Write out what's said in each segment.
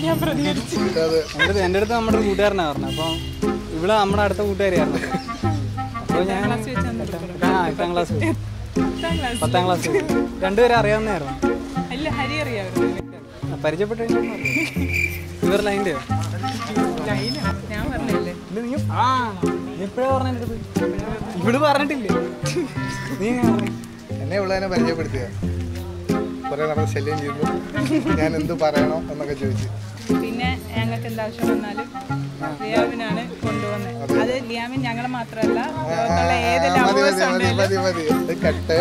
ഞാൻ പ്രതികരിച്ചു അതെ എൻ്റെ അടുത്ത് എൻ്റെ അടുത്ത് നമ്മുടെ ഒരു കൂട്ടുകാരനാണ് പറഞ്ഞത് അപ്പോൾ ഇവിടെ നമ്മുടെ അടുത്ത കൂട്ടുകാരിയായിരുന്നു അപ്പോൾ ഞാൻ ക്ലാസ് വെച്ച് വന്നിട്ട് ആ എട്ടാം ക്ലാസ് പത്താം ക്ലാസ് പത്താം ക്ലാസ് രണ്ടുപേരും അറിയാവുന്നതായിരുന്നു അല്ല ഹരി അറിയാമായിരുന്നു ആ, പരിചയപ്പെട്ട് കഴിഞ്ഞാൽ ഇവർ ലൈൻ്റെ ലൈന ഞാൻ പറഞ്ഞല്ലേ ആ നീ ഇപ്പോഴേ പറഞ്ഞ എൻ്റെ അടുത്ത് ഇവിടെ പറഞ്ഞിട്ടില്ലേ നീ എങ്ങനെ പറഞ്ഞു എന്നെ ഉള്ളതിനെ പരിചയപ്പെടുത്തിയ കുറെ നമ്മൾ ശല്യം ചെയ്യുന്നു ഞാൻ എന്ത് പറയണോ എന്നൊക്കെ ചോദിച്ചു പിന്നെ ഞങ്ങൾക്ക് എന്താവശ്യം വന്നാലും ലിയാമിനാണ് കൊണ്ടുവന്നത് അത് ലിയാമിൻ ഞങ്ങളെ മാത്രമല്ല ലോകത്തുള്ള ഏത് ആ, മതി ലവേഴ്സ് മതി മതി മതി മതി ഇത് കട്ട്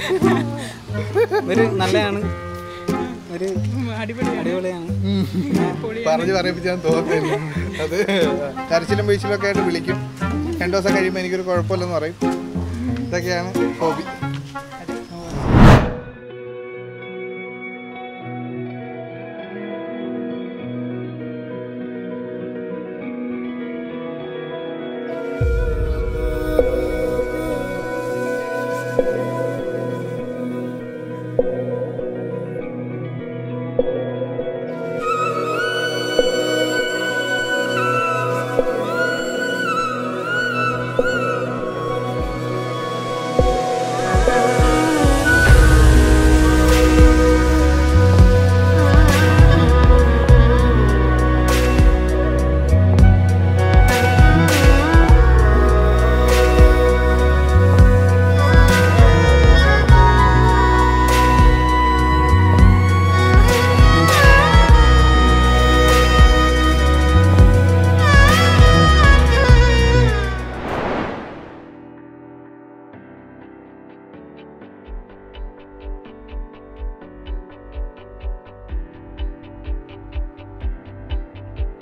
ഒരു നല്ലതാണ് ഒരു അടിപൊളിയാണ് അടിപൊളിയാണ് പറഞ്ഞു പറയിപ്പിച്ചാൽ തോന്നുന്നില്ല അത് കരച്ചിലും വീഴ്ചയിലും ഒക്കെ ആയിട്ട് വിളിക്കും രണ്ടു ദിവസം കഴിയുമ്പോൾ എനിക്കൊരു കുഴപ്പമില്ലെന്ന് പറയും ഇതൊക്കെയാണ് ഹോബി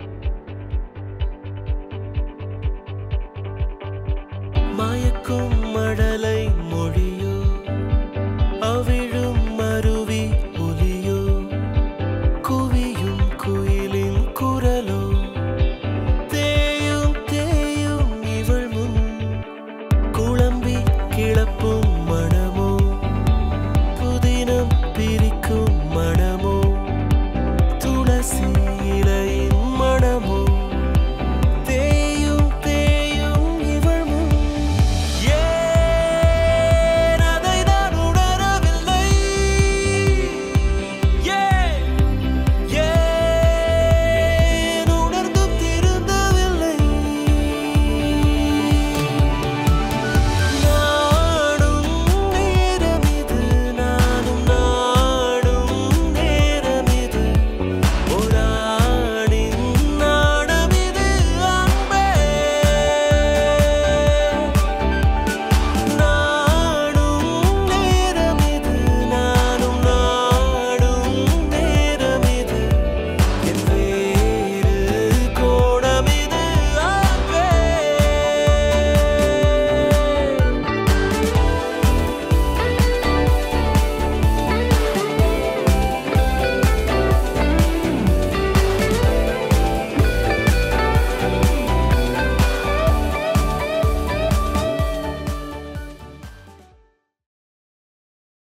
മയക്കും